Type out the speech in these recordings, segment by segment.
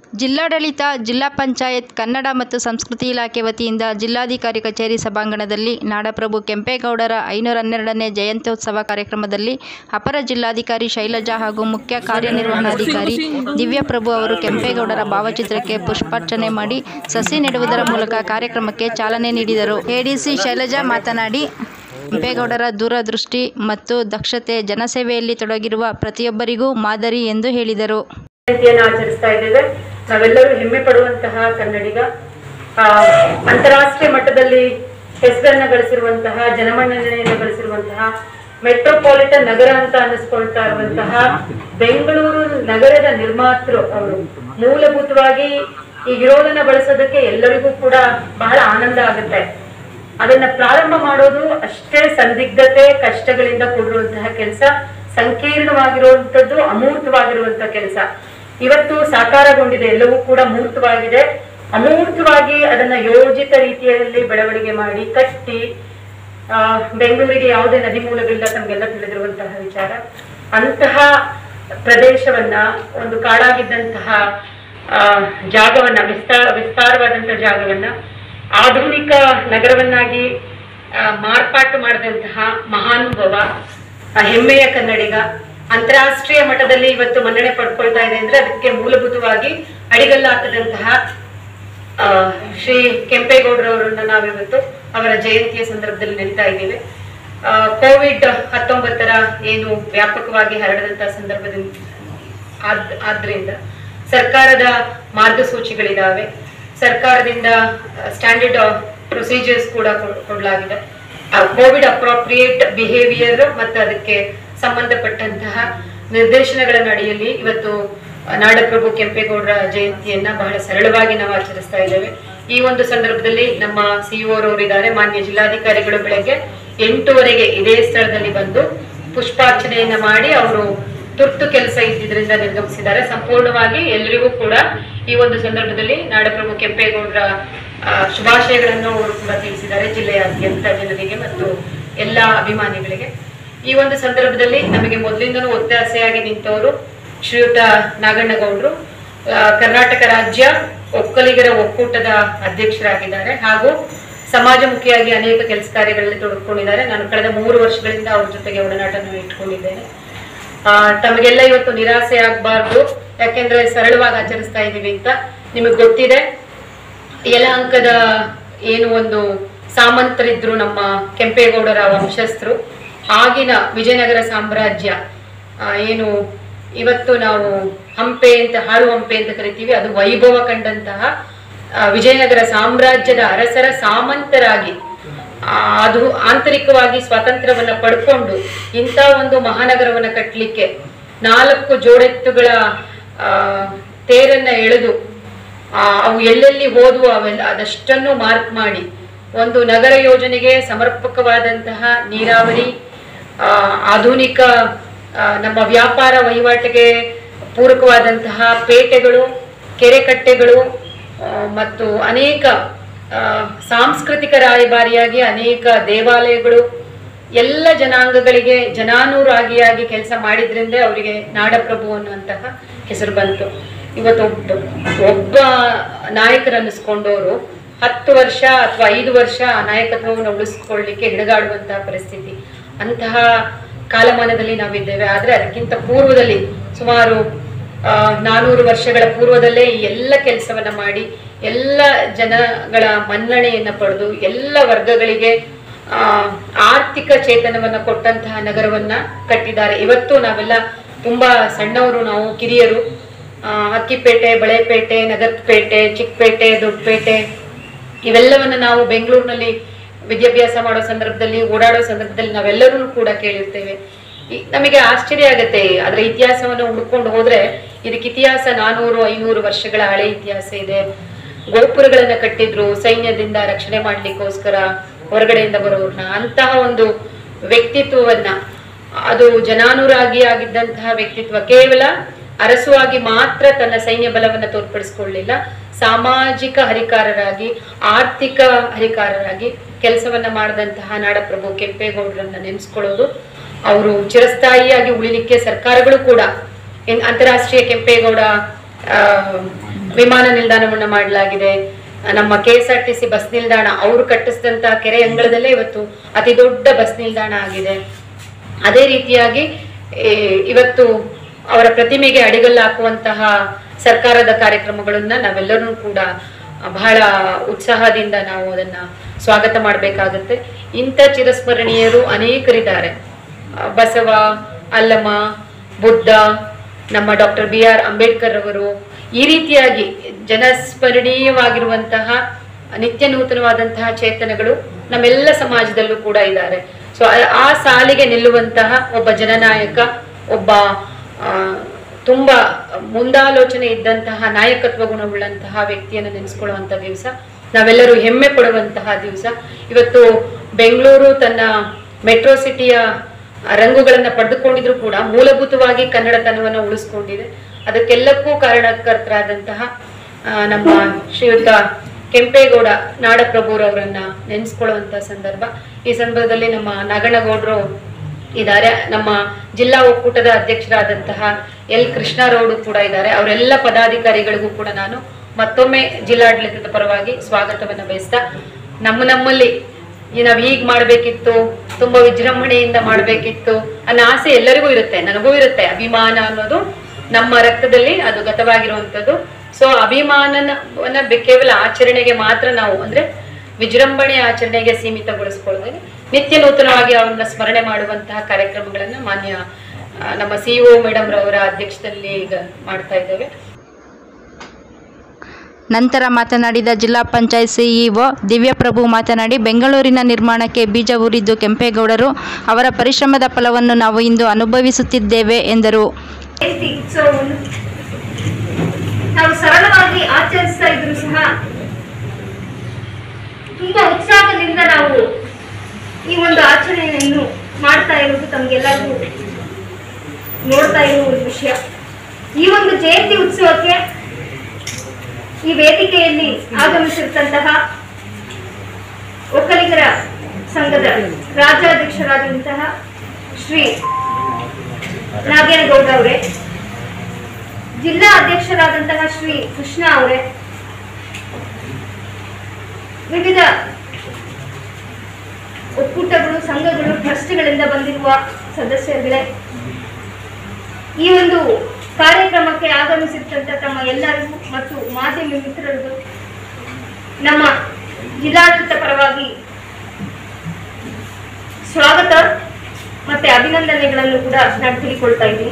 ಜಿಲ್ಲಾಡಳಿತ ಜಿಲ್ಲಾ ಪಂಚಾಯತ್ ಕನ್ನಡ ಮತ್ತು ಸಂಸ್ಕೃತಿ ಇಲಾಖೆ ವತಿಯಿಂದ ಜಿಲ್ಲಾಧಿಕಾರಿ ಕಚೇರಿ ಸಭಾಂಗಣದಲ್ಲಿ ನಾಡಪ್ರಭು ಕೆಂಪೇಗೌಡರ ಐನೂರ ಹನ್ನೆರಡನೇ ಜಯಂತ್ಯೋತ್ಸವ ಕಾರ್ಯಕ್ರಮದಲ್ಲಿ ಅಪರ ಜಿಲ್ಲಾಧಿಕಾರಿ ಶೈಲಜಾ ಹಾಗೂ ಮುಖ್ಯ ಕಾರ್ಯನಿರ್ವಹಣಾಧಿಕಾರಿ ದಿವ್ಯಪ್ರಭು ಅವರು ಕೆಂಪೇಗೌಡರ ಭಾವಚಿತ್ರಕ್ಕೆ ಪುಷ್ಪಾರ್ಚನೆ ಮಾಡಿ ಸಸಿ ನೆಡುವುದರ ಮೂಲಕ ಕಾರ್ಯಕ್ರಮಕ್ಕೆ ಚಾಲನೆ ನೀಡಿದರು ಎಡಿಸಿ ಶೈಲಜಾ ಮಾತನಾಡಿ ಕೆಂಪೇಗೌಡರ ದೂರದೃಷ್ಟಿ ಮತ್ತು ದಕ್ಷತೆ ಜನಸೇವೆಯಲ್ಲಿ ತೊಡಗಿರುವ ಪ್ರತಿಯೊಬ್ಬರಿಗೂ ಮಾದರಿ ಎಂದು ಹೇಳಿದರು ಜಯಂತಿಯನ್ನು ಆಚರಿಸ್ತಾ ಇದ್ದೇವೆ ನಾವೆಲ್ಲರೂ ಹೆಮ್ಮೆ ಪಡುವಂತಹ ಕನ್ನಡಿಗ ಆ, ಅಂತಾರಾಷ್ಟ್ರೀಯ ಮಟ್ಟದಲ್ಲಿ ಹೆಸರನ್ನ ಗಳಿಸಿರುವಂತಹ ಜನಮನ್ನಣೆಯನ್ನು ಗಳಿಸಿರುವಂತಹ ಮೆಟ್ರೋಪಾಲಿಟನ್ ನಗರ ಅಂತ ಅನ್ನಿಸ್ಕೊಳ್ತಾ ಇರುವಂತಹ ಬೆಂಗಳೂರು ನಗರದ ನಿರ್ಮಾತೃ ಅವರು ಮೂಲಭೂತವಾಗಿ ಈ ವಿರೋಧನ ಬಳಸೋದಕ್ಕೆ ಎಲ್ಲರಿಗೂ ಕೂಡ ಬಹಳ ಆನಂದ ಆಗುತ್ತೆ ಅದನ್ನ ಪ್ರಾರಂಭ ಮಾಡೋದು ಅಷ್ಟೇ ಸಂದಿಗ್ಧತೆ ಕಷ್ಟಗಳಿಂದ ಕೂಡಿರುವಂತಹ ಕೆಲಸ ಸಂಕೀರ್ಣವಾಗಿರುವಂತದ್ದು ಅಮೂರ್ತವಾಗಿರುವಂತಹ ಕೆಲಸ ಇವತ್ತು ಸಾಕಾರಗೊಂಡಿದೆ ಎಲ್ಲವೂ ಕೂಡ ಮೂರ್ತವಾಗಿದೆ ಅಮೂರ್ತವಾಗಿ ಅದನ್ನ ಯೋಜಿತ ರೀತಿಯಲ್ಲಿ ಬೆಳವಣಿಗೆ ಮಾಡಿ ಕಟ್ಟಿ ಆ, ಬೆಂಗಳೂರಿಗೆ ಯಾವುದೇ ನದಿ ಮೂಲಗಳಿಲ್ಲ ತಮಗೆಲ್ಲ ತಿಳಿದಿರುವಂತಹ ವಿಚಾರ ಅಂತಹ ಪ್ರದೇಶವನ್ನ ಒಂದು ಕಾಡಾಗಿದ್ದಂತಹ ಆ, ಜಾಗವನ್ನ ವಿಸ್ತಾರ ವಿಸ್ತಾರವಾದಂತಹ ಜಾಗವನ್ನ ಆಧುನಿಕ ನಗರವನ್ನಾಗಿ ಆ, ಮಾರ್ಪಾಟು ಮಾಡಿದಂತಹ ಮಹಾನುಭವ ಆ, ಹೆಮ್ಮೆಯ ಕನ್ನಡಿಗ ಅಂತಾರಾಷ್ಟ್ರೀಯ ಮಟ್ಟದಲ್ಲಿ ಇವತ್ತು ಮನ್ನಣೆ ಪಡ್ಕೊಳ್ತಾ ಇದೆ ಅಂದ್ರೆ ಅದಕ್ಕೆ ಮೂಲಭೂತವಾಗಿ ಅಡಿಗಲ್ಲಾಕದಂತಹ ಆ, ಶ್ರೀ ಕೆಂಪೇಗೌಡರವರನ್ನ ನಾವಿವತ್ತು ಅವರ ಜಯಂತಿಯ ಸಂದರ್ಭದಲ್ಲಿ ನೆನೀತಾ ಇದ್ದೇವೆ ಆ, ಕೋವಿಡ್ ಹತ್ತೊಂಬತ್ತರ ಏನು ವ್ಯಾಪಕವಾಗಿ ಹರಡದಂತಹ ಸಂದರ್ಭದಿಂದ ಆದ್- ಆದ್ರಿಂದ ಸರ್ಕಾರದ ಮಾರ್ಗಸೂಚಿಗಳಿದಾವೆ ಸರ್ಕಾರದಿಂದ ಸ್ಟ್ಯಾಂಡರ್ಡ್ ಪ್ರೊಸೀಜರ್ಸ್ ಕೂಡ ಕೊಡ್- ಕೊಡಲಾಗಿದೆ ಕೋವಿಡ್ ಅಪ್ರೋಪ್ರಿಯೇಟ್ ಬಿಹೇವಿಯರ್ ಮತ್ತು ಅದಕ್ಕೆ ಸಂಬಂಧಪಟ್ಟಂತಹ ನಿರ್ದೇಶನಗಳ ಅಡಿಯಲ್ಲಿ ಇವತ್ತು ಆ, ನಾಡಪ್ರಭು ಕೆಂಪೇಗೌಡರ ಜಯಂತಿಯನ್ನ ಬಹಳ ಸರಳವಾಗಿ ನಾವು ಆಚರಿಸ್ತಾ ಇದ್ದೇವೆ ಈ ಒಂದು ಸಂದರ್ಭದಲ್ಲಿ ನಮ್ಮ ಸಿಇಒ ಇದ್ದಾರೆ ಮಾನ್ಯ ಜಿಲ್ಲಾಧಿಕಾರಿಗಳು ಬೆಳಗ್ಗೆ ಎಂಟುವರೆಗೆ ಇದೇ ಸ್ಥಳದಲ್ಲಿ ಬಂದು ಪುಷ್ಪಾರ್ಚನೆಯನ್ನ ಮಾಡಿ ಅವರು ತುರ್ತು ಕೆಲಸ ಇದ್ದಿದ್ರಿಂದ ನಿರ್ಗಮಿಸಿದ್ದಾರೆ ಸಂಪೂರ್ಣವಾಗಿ ಎಲ್ಲರಿಗೂ ಕೂಡ ಈ ಒಂದು ಸಂದರ್ಭದಲ್ಲಿ ನಾಡಪ್ರಭು ಕೆಂಪೇಗೌಡರ ಆ, ಶುಭಾಶಯಗಳನ್ನು ಅವರು ಕೂಡ ತಿಳಿಸಿದ್ದಾರೆ ಜಿಲ್ಲೆಯಾದ್ಯಂತ ಜನರಿಗೆ ಮತ್ತು ಎಲ್ಲ ಅಭಿಮಾನಿಗಳಿಗೆ ಈ ಒಂದು ಸಂದರ್ಭದಲ್ಲಿ ನಮಗೆ ಮೊದಲಿಂದನೂ ಒತ್ತಾಸೆಯಾಗಿ ನಿಂತವರು ಶ್ರೀಯುತ ನಾಗಣ್ಣಗೌಡರು ಆ, ಕರ್ನಾಟಕ ರಾಜ್ಯ ಒಕ್ಕಲಿಗರ ಒಕ್ಕೂಟದ ಅಧ್ಯಕ್ಷರಾಗಿದ್ದಾರೆ ಹಾಗೂ ಸಮಾಜಮುಖಿಯಾಗಿ ಅನೇಕ ಕೆಲಸ ಕಾರ್ಯಗಳಲ್ಲಿ ತೊಡಗಿಕೊಂಡಿದ್ದಾರೆ ನಾನು ಕಳೆದ ಮೂರು ವರ್ಷಗಳಿಂದ ಅವ್ರ ಜೊತೆಗೆ ಒಡನಾಟನ ಇಟ್ಕೊಂಡಿದ್ದೇನೆ ಆ, ತಮಗೆಲ್ಲ ಇವತ್ತು ನಿರಾಸೆ ಆಗ್ಬಾರ್ದು ಯಾಕೆಂದ್ರೆ ಸರಳವಾಗಿ ಆಚರಿಸ್ತಾ ಇದೀವಿ ಅಂತ ನಿಮಗೆ ಗೊತ್ತಿದೆ ಯಲಹಂಕದ ಏನು ಒಂದು ಸಾಮಂತರಿದ್ರು ನಮ್ಮ ಕೆಂಪೇಗೌಡರ ವಂಶಸ್ಥರು ಆಗಿನ ವಿಜಯನಗರ ಸಾಮ್ರಾಜ್ಯ ಆ, ಏನು ಇವತ್ತು ನಾವು ಹಂಪೆ ಅಂತ ಹಾಳು ಹಂಪೆ ಅಂತ ಕರಿತೀವಿ ಅದು ವೈಭವ ಕಂಡಂತಹ ಆ, ವಿಜಯನಗರ ಸಾಮ್ರಾಜ್ಯದ ಅರಸರ ಸಾಮಂತರಾಗಿ ಆ, ಅದು ಆಂತರಿಕವಾಗಿ ಸ್ವಾತಂತ್ರ್ಯವನ್ನ ಪಡ್ಕೊಂಡು ಇಂಥ ಒಂದು ಮಹಾನಗರವನ್ನ ಕಟ್ಟಲಿಕ್ಕೆ ನಾಲ್ಕು ಜೋಡೆತ್ತುಗಳ ಆ, ತೇರನ್ನ ಎಳೆದು ಆ, ಅವು ಎಲ್ಲೆಲ್ಲಿ ಹೋದವು ಅವೆಲ್ಲ ಅದಷ್ಟನ್ನು ಮಾರ್ಕ್ ಮಾಡಿ ಒಂದು ನಗರ ಯೋಜನೆಗೆ ಸಮರ್ಪಕವಾದಂತಹ ನೀರಾವರಿ ಆ, ಆಧುನಿಕ ಆ, ನಮ್ಮ ವ್ಯಾಪಾರ ವಹಿವಾಟಿಗೆ ಪೂರಕವಾದಂತಹ ಪೇಟೆಗಳು ಕೆರೆಕಟ್ಟೆಗಳು ಆ, ಮತ್ತು ಅನೇಕ ಆ, ಸಾಂಸ್ಕೃತಿಕ ರಾಯಭಾರಿಯಾಗಿ ಅನೇಕ ದೇವಾಲಯಗಳು ಎಲ್ಲ ಜನಾಂಗಗಳಿಗೆ ಜನಾನುರಾಗಿಯಾಗಿ ಕೆಲಸ ಮಾಡಿದ್ರಿಂದ ಅವರಿಗೆ ನಾಡಪ್ರಭು ಅನ್ನುವಂತಹ ಹೆಸರು ಬಂತು ಇವತ್ತು ಒಬ್ಬ ಒಬ್ಬ ನಾಯಕರನ್ನಿಸ್ಕೊಂಡವರು ಹತ್ತು ವರ್ಷ ಅಥವಾ ಐದು ವರ್ಷ ಆ ನಾಯಕತ್ವವನ್ನು ಉಳಿಸ್ಕೊಳ್ಳಿಕ್ಕೆ ಹಿಡಿದಾಡುವಂತಹ ಪರಿಸ್ಥಿತಿ ಅಂತಹ ಕಾಲಮಾನದಲ್ಲಿ ನಾವಿದ್ದೇವೆ ಆದ್ರೆ ಅದಕ್ಕಿಂತ ಪೂರ್ವದಲ್ಲಿ ಸುಮಾರು ಆ, ನಾನೂರು ವರ್ಷಗಳ ಪೂರ್ವದಲ್ಲೇ ಈ ಎಲ್ಲ ಕೆಲಸವನ್ನ ಮಾಡಿ ಎಲ್ಲ ಜನಗಳ ಮನ್ನಣೆಯನ್ನ ಪಡೆದು ಎಲ್ಲ ವರ್ಗಗಳಿಗೆ ಆ, ಆರ್ಥಿಕ ಚೇತನವನ್ನ ಕೊಟ್ಟಂತಹ ನಗರವನ್ನ ಕಟ್ಟಿದ್ದಾರೆ ಇವತ್ತು ನಾವೆಲ್ಲ ತುಂಬಾ ಸಣ್ಣವರು ನಾವು ಕಿರಿಯರು ಆ, ಅಕ್ಕಿಪೇಟೆ ಬಳೆಪೇಟೆ ನಗರಪೇಟೆ ಚಿಕ್ಕಪೇಟೆ ದೊಡ್ಡಪೇಟೆ ಇವೆಲ್ಲವನ್ನ ನಾವು ಬೆಂಗಳೂರಿನಲ್ಲಿ ವಿದ್ಯಾಭ್ಯಾಸ ಮಾಡೋ ಸಂದರ್ಭದಲ್ಲಿ ಓಡಾಡೋ ಸಂದರ್ಭದಲ್ಲಿ ನಾವೆಲ್ಲರೂ ಕೂಡ ಕೇಳಿರ್ತೇವೆ ಈ- ನಮಗೆ ಆಶ್ಚರ್ಯ ಆಗತ್ತೆ ಅದರ ಇತಿಹಾಸವನ್ನು ಹುಡ್ಕೊಂಡು ಹೋದ್ರೆ ಇದಕ್ಕೆ ಇತಿಹಾಸ ನಾನೂರು ಐನೂರು ವರ್ಷಗಳ ಹಳೆ ಇತಿಹಾಸ ಇದೆ ಗೋಪುರಗಳನ್ನ ಕಟ್ಟಿದ್ರು ಸೈನ್ಯದಿಂದ ರಕ್ಷಣೆ ಮಾಡ್ಲಿಕ್ಕೋಸ್ಕರ ಹೊರಗಡೆಯಿಂದ ಬರೋರ್ನ ಅಂತಹ ಒಂದು ವ್ಯಕ್ತಿತ್ವವನ್ನ ಅದು ಜನಾನುರಾಗಿ ಆಗಿದ್ದಂತಹ ವ್ಯಕ್ತಿತ್ವ ಕೇವಲ ಅರಸುವಾಗಿ ಮಾತ್ರ ತನ್ನ ಸೈನ್ಯ ಬಲವನ್ನ ತೋರ್ಪಡಿಸ್ಕೊಳ್ಳಿಲ್ಲ ಸಾಮಾಜಿಕ ಹರಿಕಾರರಾಗಿ ಆರ್ಥಿಕ ಹರಿಕಾರರಾಗಿ ಕೆಲಸವನ್ನ ಮಾಡಿದಂತಹ ನಾಡಪ್ರಭು ಕೆಂಪೇಗೌಡರನ್ನ ನೆನೆಸ್ಕೊಳ್ಳೋದು ಅವರು ಚಿರಸ್ಥಾಯಿಯಾಗಿ ಉಳಿಲಿಕ್ಕೆ ಸರ್ಕಾರಗಳು ಕೂಡ ಇನ್- ಅಂತಾರಾಷ್ಟ್ರೀಯ ಕೆಂಪೇಗೌಡ ಆ, ವಿಮಾನ ನಿಲ್ದಾಣವನ್ನ ಮಾಡಲಾಗಿದೆ ನಮ್ಮ K S R T C bus ನಿಲ್ದಾಣ ಅವರು ಕಟ್ಟಿಸಿದಂತ ಕೆರೆ ಅಂಗಳದಲ್ಲೇ ಇವತ್ತು ಅತಿ ದೊಡ್ಡ ಬಸ್ ನಿಲ್ದಾಣ ಆಗಿದೆ ಅದೇ ರೀತಿಯಾಗಿ ಏ, ಇವತ್ತು ಅವರ ಪ್ರತಿಮೆಗೆ ಅಡಿಗಲ್ಲು ಹಾಕುವಂತಹ ಸರ್ಕಾರದ ಕಾರ್ಯಕ್ರಮಗಳನ್ನ ನಾವೆಲ್ಲರೂ ಕೂಡ ಬಹಳ ಉತ್ಸಾಹದಿಂದ ನಾವು ಅದನ್ನ ಸ್ವಾಗತ ಮಾಡಬೇಕಾಗುತ್ತೆ ಇಂಥ ಚಿರಸ್ಮರಣೀಯರು ಅನೇಕರಿದ್ದಾರೆ ಆ, ಬಸವ ಅಲ್ಲಮ ಬುದ್ಧ ನಮ್ಮ ಡಾಕ್ಟರ್ ಬಿ ಆರ್ ಅಂಬೇಡ್ಕರ್ ಅವರು ಈ ರೀತಿಯಾಗಿ ಜನಸ್ಮರಣೀಯವಾಗಿರುವಂತಹ ನಿತ್ಯ ನೂತನವಾದಂತಹ ಚೇತನಗಳು ನಮ್ಮೆಲ್ಲ ಸಮಾಜದಲ್ಲೂ ಕೂಡ ಇದ್ದಾರೆ ಸೊ ಆ ಸಾಲಿಗೆ ನಿಲ್ಲುವಂತಹ ಒಬ್ಬ ಜನನಾಯಕ ಒಬ್ಬ ಆ, ತುಂಬಾ ಮುಂದಾಲೋಚನೆ ಇದ್ದಂತಹ ನಾಯಕತ್ವ ಗುಣವುಳ್ಳಂತಹ ವ್ಯಕ್ತಿಯನ್ನು ನೆನೆಸ್ಕೊಳ್ಳುವಂತ ದಿವಸ ನಾವೆಲ್ಲರೂ ಹೆಮ್ಮೆ ಪಡುವಂತಹ ದಿವಸ ಇವತ್ತು ಬೆಂಗಳೂರು ತನ್ನ ಮೆಟ್ರೋ ಸಿಟಿಯ ರಂಗುಗಳನ್ನ ಪಡೆದುಕೊಂಡಿದ್ರು ಕೂಡ ಮೂಲಭೂತವಾಗಿ ಕನ್ನಡತನವನ್ನು ಉಳಿಸ್ಕೊಂಡಿದೆ ಅದಕ್ಕೆಲ್ಲಕ್ಕೂ ಕಾರಣಕರ್ತರಾದಂತಹ ಆ, ನಮ್ಮ ಶ್ರೀಯುತ ಕೆಂಪೇಗೌಡ ನಾಡಪ್ರಭುರವರನ್ನ ನೆನೆಸ್ಕೊಳ್ಳುವಂತ ಸಂದರ್ಭ ಈ ಸಂದರ್ಭದಲ್ಲಿ ನಮ್ಮ ನಾಗಣ್ಣಗೌಡರು ಇದ್ದಾರೆ ನಮ್ಮ ಜಿಲ್ಲಾ ಒಕ್ಕೂಟದ ಅಧ್ಯಕ್ಷರಾದಂತಹ ಎಲ್ ಕೃಷ್ಣರವರು ಕೂಡ ಇದ್ದಾರೆ ಅವರೆಲ್ಲ ಪದಾಧಿಕಾರಿಗಳಿಗೂ ಕೂಡ ನಾನು ಮತ್ತೊಮ್ಮೆ ಜಿಲ್ಲಾಡಳಿತದ ಪರವಾಗಿ ಸ್ವಾಗತವನ್ನ ಬಯಸ್ತಾ ನಮ್ಮ ನಮ್ಮಲ್ಲಿ ಈ ನಾವ್ ಹೀಗ್ ಮಾಡ್ಬೇಕಿತ್ತು ತುಂಬಾ ವಿಜೃಂಭಣೆಯಿಂದ ಮಾಡ್ಬೇಕಿತ್ತು ಅನ್ನೋ ಆಸೆ ಎಲ್ಲರಿಗೂ ಇರುತ್ತೆ ನನಗೂ ಇರುತ್ತೆ ಅಭಿಮಾನ ಅನ್ನೋದು ನಮ್ಮ ರಕ್ತದಲ್ಲಿ ಅದು ಗತವಾಗಿರುವಂತದ್ದು ಸೊ ಅಭಿಮಾನವನ್ನ ಬೆ- ಕೇವಲ ಆಚರಣೆಗೆ ಮಾತ್ರ ನಾವು ಅಂದ್ರೆ ವಿಜೃಂಭಣೆ ಆಚರಣೆಗೆ ಸೀಮಿತಗೊಳಿಸ್ಕೊಳ್ಳದೆ ನಿತ್ಯ ನೂತನವಾಗಿ ಅವರನ್ನ ಸ್ಮರಣೆ ಮಾಡುವಂತಹ ಕಾರ್ಯಕ್ರಮಗಳನ್ನ ಮಾನ್ಯ ಆ, ನಮ್ಮ ಸಿಇಒ ಮೇಡಮ್ ರವರ ಅಧ್ಯಕ್ಷದಲ್ಲಿ ಈಗ ಮಾಡ್ತಾ ಇದ್ದೇವೆ ನಂತರ ಮಾತನಾಡಿದ ಜಿಲ್ಲಾ ಪಂಚಾಯತ್ ಸಿಇಒ ದಿವ್ಯಪ್ರಭು ಮಾತನಾಡಿ ಬೆಂಗಳೂರಿನ ನಿರ್ಮಾಣಕ್ಕೆ ಬೀಜ ಊರಿದ್ದು ಕೆಂಪೇಗೌಡರು ಅವರ ಪರಿಶ್ರಮದ ಫಲವನ್ನು ನಾವು ಇಂದು ಅನುಭವಿಸುತ್ತಿದ್ದೇವೆ ಎಂದರು ಜಯಂತಿ ಉತ್ಸವವನ್ನು ನಾವು ಸರಳವಾಗಿ ಆಚರಿಸ್ತಾ ಇದ್ರು ಸಹ ತುಂಬಾ ಉತ್ಸಾಹದಿಂದ ನಾವು ಈ ಒಂದು ಆಚರಣೆಯನ್ನು ಮಾಡ್ತಾ ಇರುವುದು ತಮಗೆಲ್ಲರಿಗೂ ನೋಡ್ತಾ ಇರುವ ಒಂದು ವಿಷಯ ಈ ಒಂದು ಜಯಂತಿ ಉತ್ಸವಕ್ಕೆ ಈ ವೇದಿಕೆಯಲ್ಲಿ ಆಗಮಿಸಿರ್ತಂತಹ ಒಕ್ಕಲಿಗರ ಸಂಘದ ರಾಜ್ಯಾಧ್ಯಕ್ಷರಾದಂತಹ ಶ್ರೀ ನಾಗೇನಗೌಡ ಅವರೇ ಜಿಲ್ಲಾ ಅಧ್ಯಕ್ಷರಾದಂತಹ ಶ್ರೀ ಕೃಷ್ಣ ಅವರೇ ವಿವಿಧ ಒಕ್ಕೂಟಗಳು ಸಂಘಗಳು ಟ್ರಸ್ಟ್ಗಳಿಂದ ಬಂದಿರುವ ಸದಸ್ಯರುಗಳೇ ಈ ಒಂದು ಕಾರ್ಯಕ್ರಮಕ್ಕೆ ಆಗಮಿಸಿದಂತ ತಮ್ಮ ಎಲ್ಲರಿಗೂ ಮತ್ತು ಮಾಧ್ಯಮ ಮಿತ್ರರಿಗೂ ನಮ್ಮ ಜಿಲ್ಲಾಡಳಿತ ಪರವಾಗಿ ಸ್ವಾಗತ ಮತ್ತೆ ಅಭಿನಂದನೆಗಳನ್ನು ಕೂಡ ನಾನು ತಿಳ್ಕೊಳ್ತಾ ಇದ್ದೀನಿ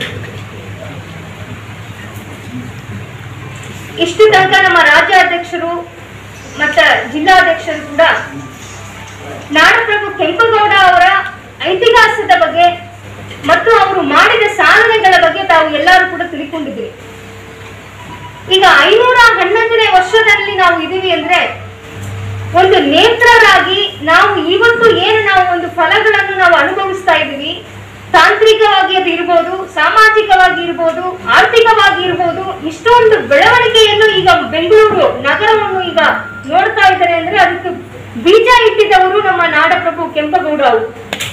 ಇಷ್ಟು ತನಕ ನಮ್ಮ ರಾಜ್ಯಾಧ್ಯಕ್ಷರು ಮತ್ತ ಜಿಲ್ಲಾಧ್ಯಕ್ಷರು ಕೂಡ ನಾಡಪ್ರಭು ಕೆಂಪೇಗೌಡ ಅವರ ಐತಿಹಾಸ್ಯದ ಬಗ್ಗೆ ಮತ್ತು ಅವರು ಮಾಡಿದ ಸಾಧನೆಗಳ ಬಗ್ಗೆ ತಾವು ಎಲ್ಲರೂ ಕೂಡ ತಿಳ್ಕೊಂಡಿದ್ರಿ ಈಗ ಐನೂರ ಹನ್ನೊಂದನೇ ವರ್ಷದಲ್ಲಿ ನಾವು ಇದೀವಿ ಅಂದ್ರೆ ಒಂದು ನೇತ್ರರಾಗಿ ನಾವು ಇವತ್ತು ಏನು ನಾವು ಒಂದು ಫಲಗಳನ್ನು ನಾವು ಅನುಭವಿಸ್ತಾ ಇದ್ದೀವಿ ತಾಂತ್ರಿಕವಾಗಿ ಅದು ಇರ್ಬೋದು ಸಾಮಾಜಿಕವಾಗಿ ಇರ್ಬೋದು ಆರ್ಥಿಕವಾಗಿ ಇರ್ಬೋದು ಇಷ್ಟೊಂದು ಬೆಳವಣಿಗೆಯನ್ನು ಈಗ ಬೆಂಗಳೂರು ನಗರವನ್ನು ಈಗ ನೋಡ್ತಾ ಇದ್ದಾರೆ ಅಂದ್ರೆ ಅದಕ್ಕೆ ಬೀಜ ಇಟ್ಟಿದ್ದವರು ನಮ್ಮ ನಾಡಪ್ರಭು ಕೆಂಪಗೌಡ ಅವರು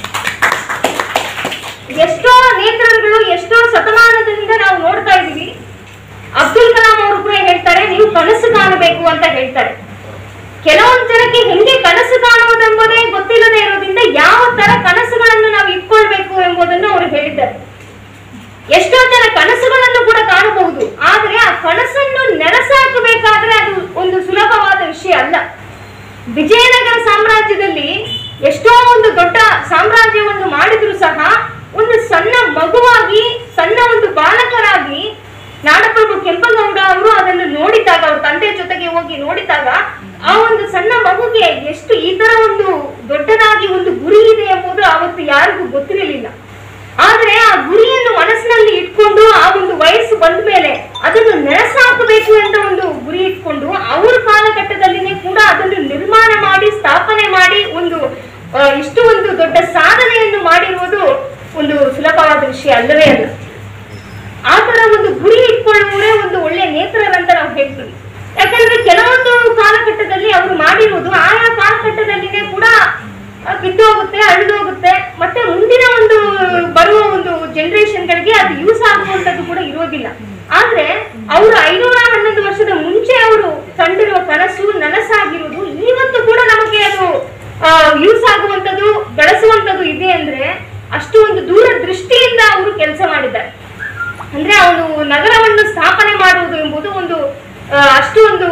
ಎಷ್ಟೋ ನೇತ್ರಗಳು ಎಷ್ಟೋ ಶತಮಾನದಿಂದ ನಾವು ನೋಡ್ತಾ ಇದೀವಿ ಅಬ್ದುಲ್ ಕಲಾಂ ಅವರು ಕೂಡ ಹೇಳ್ತಾರೆ ನೀವು ಕನಸು ಕಾಣಬೇಕು ಅಂತ ಹೇಳ್ತಾರೆ ಕೆಲವೊಂದು ಜನಕ್ಕೆ ಹೆಂಗೆ ಕನಸು ಕಾಣುವುದೆಂಬುದೇ ಗೊತ್ತಿಲ್ಲದೆ ಇರೋದ್ರಿಂದ ಯಾವ ತರ ಕನಸುಗಳನ್ನು ನಾವು ಇಟ್ಕೊಳ್ಬೇಕು ಎಂಬುದನ್ನು ಅವರು ಹೇಳಿದ್ದಾರೆ ಎಷ್ಟೋ ಜನ ಕನಸುಗಳನ್ನು ಕೂಡ ಕಾಣಬಹುದು ಆದ್ರೆ ಆ ಕನಸನ್ನು ನೆರಸಾಕಬೇಕಾದ್ರೆ ಅದು ಒಂದು ಸುಲಭವಾದ ವಿಷಯ ಅಲ್ಲ ವಿಜಯನಗರ ಸಾಮ್ರಾಜ್ಯದಲ್ಲಿ ಎಷ್ಟೋ ಒಂದು ದೊಡ್ಡ ಸಾಮ್ರಾಜ್ಯವನ್ನು ಮಾಡಿದ್ರು ಸಹ ಒಂದು ಸಣ್ಣ ಮಗುವಾಗಿ ಸಣ್ಣ ಒಂದು ಬಾಲಕರಾಗಿ ನಾಡಪ್ರಭು ಕೆಂಪಗೌಡ ಅವರು ಅದನ್ನು ನೋಡಿದಾಗ ಅವ್ರ ತಂದೆ ಜೊತೆಗೆ ಹೋಗಿ ನೋಡಿದಾಗ ಆ ಒಂದು ಸಣ್ಣ ಮಗುಗೆ ಎಷ್ಟು ಈ ತರ ಒಂದು ದೊಡ್ಡದಾಗಿ ಒಂದು ಗುರಿ ಇದೆ ಎಂಬುದು ಅವತ್ತು ಯಾರಿಗೂ ಗೊತ್ತಿರಲಿಲ್ಲ ಆದ್ರೆ ಆ ಗುರಿಯನ್ನು ಮನಸ್ಸಿನಲ್ಲಿ ಇಟ್ಕೊಂಡು ಆ ಒಂದು ವಯಸ್ಸು ಬಂದ ಮೇಲೆ ಅದನ್ನು ನೆರಸಾಕಬೇಕು ಅಂತ ಒಂದು ಗುರಿ ಇಟ್ಕೊಂಡು ಅವ್ರ ಕಾಲಘಟ್ಟದಲ್ಲಿನೇ ಕೂಡ ಅದನ್ನು ನಿರ್ಮಾಣ ಮಾಡಿ ಸ್ಥಾಪನೆ ಮಾಡಿ ಒಂದು ಆ, ಇಷ್ಟು ಒಂದು ದೊಡ್ಡ ಸಾಧನೆಯನ್ನು ಮಾಡಿರುವುದು ಒಂದು ಸುಲಭವಾದ ವಿಷಯ ಅಲ್ಲವೇ ಅಲ್ಲ ಆ ತರ ಒಂದು ಗುರಿ ಇಟ್ಕೊಳ್ಳುವವರೇ ಒಂದು ಒಳ್ಳೆ ನೇತ್ರರಂತ ನಾವು ಹೇಳ್ತೀವಿ ಯಾಕಂದ್ರೆ ಕೆಲವೊಂದು ಕಾಲಘಟ್ಟದಲ್ಲಿ ಅವರು ಮಾಡಿರುವುದು ಆಯಾ ಕಾಲಘಟ್ಟದಲ್ಲಿನೇ ಕೂಡ ಆ, ಬಿದ್ದೋಗುತ್ತೆ ಅಳಿದೋಗುತ್ತೆ ಮತ್ತೆ ಮುಂದಿನ ಒಂದು ಬರುವ ಒಂದು ಜನರೇಷನ್ಗಳಿಗೆ ಅದು ಯೂಸ್ ಆಗುವಂತದ್ದು ಕೂಡ ಇರೋದಿಲ್ಲ ಆದ್ರೆ ಅವರು ಐನೂರ ಹನ್ನೊಂದು ವರ್ಷದ ಮುಂಚೆ ಅವರು ಕಂಡಿರುವ ಕನಸು ನನಸಾಗಿರುವುದು ಇವತ್ತು ಕೂಡ ನಮಗೆ ಅದು ಯೂಸ್ ಆಗುವಂತದ್ದು ಬೆಳೆಸುವಂತದ್ದು ಇದೆ ಅಂದ್ರೆ ಅಷ್ಟು ಒಂದು ದೂರ ದೃಷ್ಟಿಯಿಂದ ಅವರು ಕೆಲಸ ಮಾಡಿದ್ದಾರೆ ಅಂದ್ರೆ ಅವನು ನಗರವನ್ನು ಸ್ಥಾಪನೆ ಮಾಡುವುದು ಎಂಬುದು ಒಂದು ಆ, ಅಷ್ಟು ಒಂದು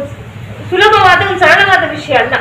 ಸುಲಭವಾದ ಒಂದು ಸರಳವಾದ ವಿಷಯ ಅಲ್ಲ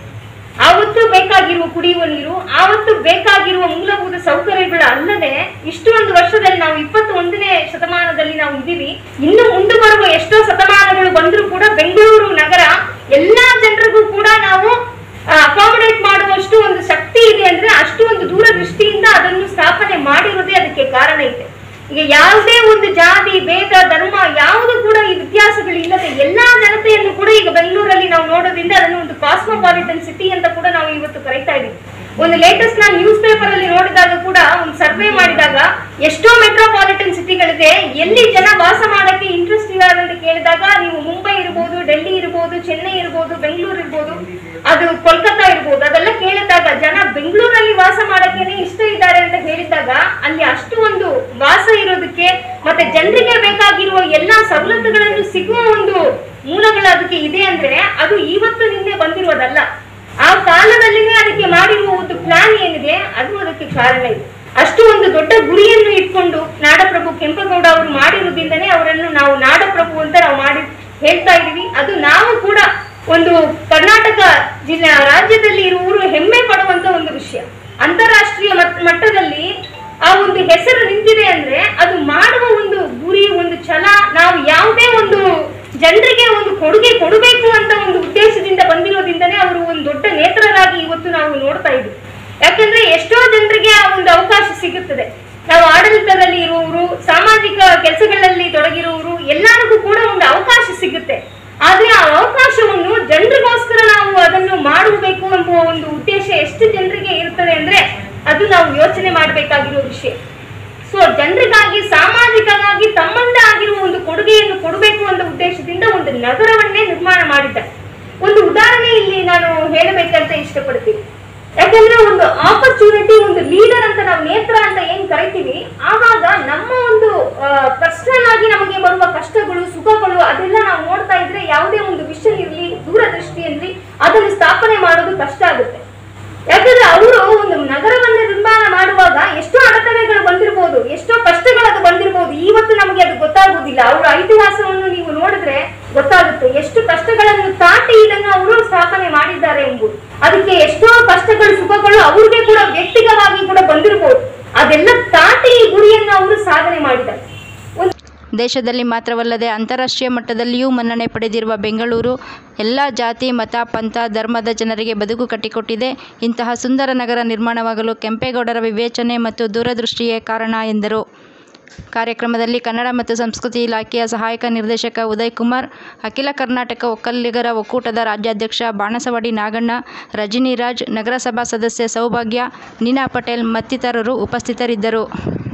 ಆವತ್ತು ಬೇಕಾಗಿರುವ ಕುಡಿಯುವ ನೀರು ಆವತ್ತು ಬೇಕಾಗಿರುವ ಮೂಲಭೂತ ಸೌಕರ್ಯಗಳು ಅಲ್ಲದೆ ಇಷ್ಟು ಒಂದು ವರ್ಷದಲ್ಲಿ ನಾವು ಇಪ್ಪತ್ತು ಒಂದನೇ ಶತಮಾನದಲ್ಲಿ ನಾವು ಇದ್ದೀವಿ ಇನ್ನು ಮುಂದೆ ಬರುವ ಎಷ್ಟೋ ಶತಮಾನಗಳು ಬಂದರೂ ಕೂಡ ಬೆಂಗಳೂರು ನಗರ ಎಲ್ಲಾ ಜನರಿಗೂ ಕೂಡ ನಾವು ಅಕಾಮಡೇಟ್ ಮಾಡುವಷ್ಟು ಒಂದು ಶಕ್ತಿ ಇದೆ ಅಂದ್ರೆ ಅಷ್ಟು ಒಂದು ದೂರದೃಷ್ಟಿಯಿಂದ ಅದನ್ನು ಸ್ಥಾಪನೆ ಮಾಡಿರೋದೇ ಅದಕ್ಕೆ ಕಾರಣ ಇದೆ ಈಗ ಯಾವುದೇ ಒಂದು ಜಾತಿ ಭೇದ ಧರ್ಮ ಯಾವುದು ಕೂಡ ಈ ವ್ಯತ್ಯಾಸಗಳಿಲ್ಲದೆ ಎಲ್ಲಾ ಜನತೆಯನ್ನು ಕೂಡ ಈಗ ಬೆಂಗಳೂರಲ್ಲಿ ನಾವು ನೋಡೋದ್ರಿಂದ ಅದನ್ನು ಒಂದು ಕಾಸ್ಮೋಪಾಲಿಟನ್ ಸಿಟಿ ಅಂತ ಕೂಡ ನಾವು ಇವತ್ತು ಕರೀತಾ ಇದೀವಿ ಒಂದು ಲೇಟೆಸ್ಟ್ ನಾನು ನ್ಯೂಸ್ ಪೇಪರ್ ಅಲ್ಲಿ ನೋಡಿದಾಗ ಕೂಡ ಒಂದು ಸರ್ವೆ ಮಾಡಿದಾಗ ಎಷ್ಟೋ ಮೆಟ್ರೋಪಾಲಿಟನ್ ಸಿಟಿಗಳಿದೆ ಎಲ್ಲಿ ಜನ ವಾಸ ಮಾಡಕ್ಕೆ ಇಂಟ್ರೆಸ್ಟ್ ಇದ್ದಾರೆ ಅಂತ ಕೇಳಿದಾಗ ನೀವು ಮುಂಬೈ ಇರ್ಬೋದು ಡೆಲ್ಲಿ ಇರ್ಬೋದು ಚೆನ್ನೈ ಇರ್ಬೋದು ಬೆಂಗಳೂರು ಇರ್ಬೋದು ಅದು ಕೋಲ್ಕತ್ತಾ ಇರ್ಬೋದು ಅದೆಲ್ಲ ಕೇಳಿದಾಗ ಜನ ಬೆಂಗಳೂರಲ್ಲಿ ವಾಸ ಮಾಡಕ್ಕೇನೆ ಇಷ್ಟ ಇದ್ದಾರೆ ಅಂತ ಹೇಳಿದಾಗ ಅಲ್ಲಿ ಅಷ್ಟು ಒಂದು ವಾಸ ಇರೋದಕ್ಕೆ ಮತ್ತೆ ಜನರಿಗೆ ಬೇಕಾಗಿರುವ ಎಲ್ಲಾ ಸವಲತ್ತುಗಳನ್ನು ಸಿಗುವ ಒಂದು ಮೂಲಗಳು ಅದಕ್ಕೆ ಇದೆ ಅಂದ್ರೆ ಅದು ಇವತ್ತು ನಿನ್ನೆ ಬಂದಿರೋದಲ್ಲ ಆ ಕಾಲದಲ್ಲಿನೇ ಅದಕ್ಕೆ ಮಾಡಿರುವ ಒಂದು ಪ್ಲಾನ್ ಏನಿದೆ ಅದು ಅದಕ್ಕೆ ಕಾರಣ ಇದೆ ಅಷ್ಟು ಒಂದು ದೊಡ್ಡ ಗುರಿಯನ್ನು ಇಟ್ಕೊಂಡು ನಾಡಪ್ರಭು ಕೆಂಪೇಗೌಡ ಅವರು ಮಾಡಿರೋದ್ರಿಂದನೇ ಅವರನ್ನು ನಾವು ನಾಡಪ್ರಭು ಅಂತ ನಾವು ಮಾಡಿ ಹೇಳ್ತಾ ಇದೀವಿ ಅದು ನಾವು ಕೂಡ ಒಂದು ಕರ್ನಾಟಕ ಜಿಲ್ಲಾ ರಾಜ್ಯದಲ್ಲಿ ಇರುವವರು ಹೆಮ್ಮೆ ಪಡುವಂತ ಒಂದು ವಿಷಯ ಅಂತಾರಾಷ್ಟ್ರೀಯ ಮಟ್- ಮಟ್ಟದಲ್ಲಿ ಆ ಒಂದು ಹೆಸರು ನಿಂತಿದೆ ಅಂದ್ರೆ ಅದು ಮಾಡುವ ಒಂದು ಗುರಿ ಒಂದು ಛಲ ನಾವು ಯಾವುದೇ ಒಂದು ಜನರಿಗೆ ಒಂದು ಕೊಡುಗೆ ಕೊಡಬೇಕು ಅಂತ ಒಂದು ಉದ್ದೇಶದಿಂದ ಬಂದಿರೋದ್ರಿಂದನೇ ಅವರು ಒಂದು ದೊಡ್ಡ ನೇತ್ರರಾಗಿ ಇವತ್ತು ನಾವು ನೋಡ್ತಾ ಇದ್ವಿ ಯಾಕಂದ್ರೆ ಎಷ್ಟೋ ಜನರಿಗೆ ಆ ಒಂದು ಅವಕಾಶ ಸಿಗುತ್ತದೆ ನಾವು ಆಡಳಿತದಲ್ಲಿ ಇರುವವರು ಸಾಮಾಜಿಕ ಕೆಲಸಗಳಲ್ಲಿ ತೊಡಗಿರುವವರು ಎಲ್ಲರಿಗೂ ಕೂಡ ಒಂದು ಅವಕಾಶ ಸಿಗುತ್ತೆ ಆದ್ರೆ ಆ ಅವಕಾಶವನ್ನು ಜನರಿಗೋಸ್ಕರ ನಾವು ಅದನ್ನು ಮಾಡಬೇಕು ಎಂಬುವ ಒಂದು ಉದ್ದೇಶ ಎಷ್ಟು ಜನರಿಗೆ ಇರ್ತದೆ ಅಂದ್ರೆ ಅದು ನಾವು ಯೋಚನೆ ಮಾಡಬೇಕಾಗಿರೋ ವಿಷಯ ಸೊ ಜನರಿಗಾಗಿ ಸಾಮಾಜಿಕವಾಗಿ ತಮ್ಮಂದೇ ಆಗಿರುವ ಒಂದು ಕೊಡುಗೆಯನ್ನು ಕೊಡಬೇಕು ಅಂತ ಉದ್ದೇಶದಿಂದ ಒಂದು ನಗರವನ್ನೇ ನಿರ್ಮಾಣ ಮಾಡಿದ್ದಾರೆ ಒಂದು ಉದಾಹರಣೆ ಇಲ್ಲಿ ನಾನು ಹೇಳಬೇಕಂತ ಇಷ್ಟಪಡ್ತೀನಿ ಯಾಕಂದ್ರೆ ಒಂದು ಆಪರ್ಚುನಿಟಿ ಒಂದು ಲೀಡರ್ ಅಂತ ನಾವು ನೇತ್ರ ಅಂತ ಏನ್ ಕರಿತೀವಿ ಆವಾಗ ನಮ್ಮ ಒಂದು ಪರ್ಸನಲ್ ಆಗಿ ನಮಗೆ ಬರುವ ಕಷ್ಟಗಳು ಸುಖಗಳು ಅದೆಲ್ಲ ನಾವು ನೋಡ್ತಾ ಇದ್ರೆ ಯಾವುದೇ ಒಂದು ವಿಷಯ ಇರಲಿ ದೂರದೃಷ್ಟಿ ಇರಲಿ ಅದನ್ನು ಸ್ಥಾಪನೆ ಮಾಡೋದು ಕಷ್ಟ ಆಗುತ್ತೆ ಯಾಕಂದ್ರೆ ಅವರು ಒಂದು ನಗರವನ್ನ ನಿರ್ಮಾಣ ಮಾಡುವಾಗ ಎಷ್ಟೋ ಅಡೆತಡೆಗಳು ಬಂದಿರಬಹುದು ಎಷ್ಟೋ ಕಷ್ಟಗಳು ಅದು ಬಂದಿರಬಹುದು ಇವತ್ತು ನಮಗೆ ಅದು ಗೊತ್ತಾಗುವುದಿಲ್ಲ ಅವರ ಇತಿಹಾಸವನ್ನು ನೀವು ನೋಡಿದ್ರೆ ಗೊತ್ತಾಗುತ್ತೆ ಎಷ್ಟು ಕಷ್ಟಗಳನ್ನು ದಾಟಿ ಇದನ್ನು ಅವರು ಸ್ಥಾಪನೆ ಮಾಡಿದ್ದಾರೆ ಎಂಬುದು ಅದಕ್ಕೆ ಎಷ್ಟೋ ಕಷ್ಟಗಳು ಸುಖಗಳು ಅವ್ರಿಗೆ ಕೂಡ ವ್ಯಕ್ತಿಗತವಾಗಿ ಕೂಡ ಬಂದಿರಬಹುದು ಅದೆಲ್ಲ ದಾಟಿ ಈ ಗುರಿಯನ್ನು ಅವರು ಸಾಧನೆ ಮಾಡಿದ್ದಾರೆ ಒಂದು ದೇಶದಲ್ಲಿ ಮಾತ್ರವಲ್ಲದೆ ಅಂತಾರಾಷ್ಟ್ರೀಯ ಮಟ್ಟದಲ್ಲಿಯೂ ಮನ್ನಣೆ ಪಡೆದಿರುವ ಬೆಂಗಳೂರು ಎಲ್ಲ ಜಾತಿ ಮತ ಪಂಥ ಧರ್ಮದ ಜನರಿಗೆ ಬದುಕು ಕಟ್ಟಿಕೊಟ್ಟಿದೆ ಇಂತಹ ಸುಂದರ ನಗರ ನಿರ್ಮಾಣವಾಗಲು ಕೆಂಪೇಗೌಡರ ವಿವೇಚನೆ ಮತ್ತು ದೂರದೃಷ್ಟಿಯೇ ಕಾರಣ ಎಂದರು ಕಾರ್ಯಕ್ರಮದಲ್ಲಿ ಕನ್ನಡ ಮತ್ತು ಸಂಸ್ಕೃತಿ ಇಲಾಖೆಯ ಸಹಾಯಕ ನಿರ್ದೇಶಕ ಉದಯ್ ಕುಮಾರ್ ಅಖಿಲ ಕರ್ನಾಟಕ ಒಕ್ಕಲಿಗರ ಒಕ್ಕೂಟದ ರಾಜ್ಯಾಧ್ಯಕ್ಷ ಬಾಣಸವಾಡಿ ನಾಗಣ್ಣ ರಜನಿರಾಜ್ ನಗರಸಭಾ ಸದಸ್ಯೆ ಸೌಭಾಗ್ಯ ನೀನಾ ಪಟೇಲ್ ಮತ್ತಿತರರು ಉಪಸ್ಥಿತರಿದ್ದರು